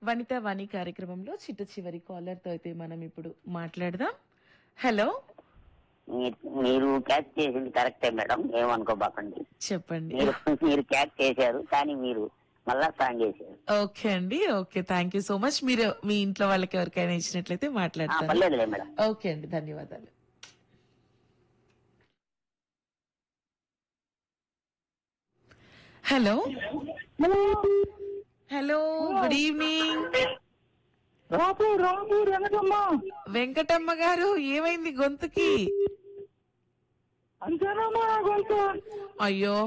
వనిత వాణి కార్యక్రమంలో చిట్ట చివరి కాలర్ తో అయితే మనం ఇప్పుడు మాట్లాడదాం హలో మీరు- మీరు క్యాచ్ చేసింది కరెక్టే మేడం ఏమనుకోబాకండి చెప్పండి మీరు మీరు క్యాచ్ చేశారు కానీ మీరు మళ్ళా సాంగ్ చేశారు ఓకే అండి okay thank you so much మీరు మీ ఇంట్లో వాళ్ళకి ఎవరికైనా ఇచ్చినట్లయితే ఆ, మాట్లాడతారు పర్లేదులే మేడం ఓకే అండి ధన్యవాదాలు హలో హలో గుడ్ ఈవినింగ్ రాపు రాము వెనకమ్మ వెంకటమ్మ గారు ఏమైంది గొంతుకి అంతేనమ్మా నా గొంత అయ్యో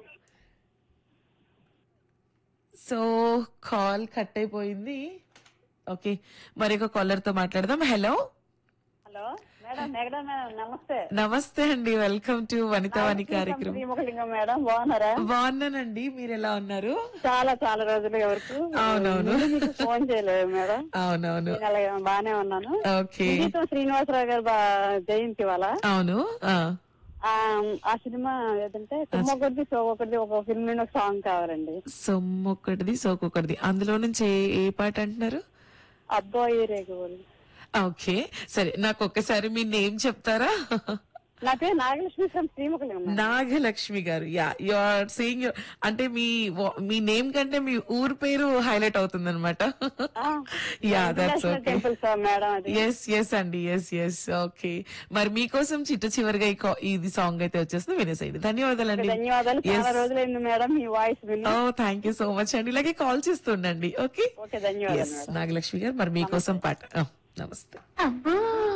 సో కాల్ కట్ అయిపోయింది ఓకే మరి ఒక కాలర్ తో మాట్లాడదాం hello hello madam madam madam నమస్తే నమస్తే అండి వెల్కమ్ టు వనిత వాణి కార్యక్రమం శ్రీముఖలింగం మేడం బాగున్నారా బాగున్నానండి మీరు ఎలా ఉన్నారు చాలా చాలా రోజులు ఎవరికి అవునవును. నేను మీకు ఫోన్ చేయలేదు మేడం అవునవును నేను అలాగే బాగానే ఉన్నాను ఓకే సంగీతం శ్రీనివాసరావు గారు బా- జయంతి వాళ్ళ అవును ఆ, ఆ సినిమా ఏదంటే తుమ్మకొద్ది సోకొకటి ఒక ఫిల్మ్ నుండి ఒక సాంగ్ కావాలండి సొమ్మొక్కటిది సోకొకటిది అందులో నుంచి ఏ- ఏ పాట అంటున్నారు అబ్బాయి రేగులు ఓకే సరే నాకు ఒక్కసారి మీ నేమ్ చెప్తారా నా పేరు Nagalakshmi from Srimukhalingam madam. Nagalakshmi garu yeah you are seeing అంటే మీ వ- మీ నేమ్ కంటే మీ ఊరు పేరు హైలైట్ అవుతుంది అనమాట ఆ, yeah that's international okay temple sir madam అది ఎస్ ఎస్ అండి ఎస్ ఎస్ ఓకే మరి మీకోసం చిట్ట చివరిగా ఈ కా- ఇది సాంగ్ అయితే వచ్చేస్తుంది వినేసేయండి ధన్యవాదాలండి ధన్యవాదాలు చాలా Yes. రోజులైంది మేడం మీ వాయిస్ విని ఓ థ్యాంక్ యూ సో మచ్ అండి ఇలాగే కాల్ చేస్తుండండి ఓకే ఓకే ధన్యవాదాలు ఎస్ మేడం నాగలక్ష్మి గారు మరి మీకోసం పాట ఆ, నమస్తే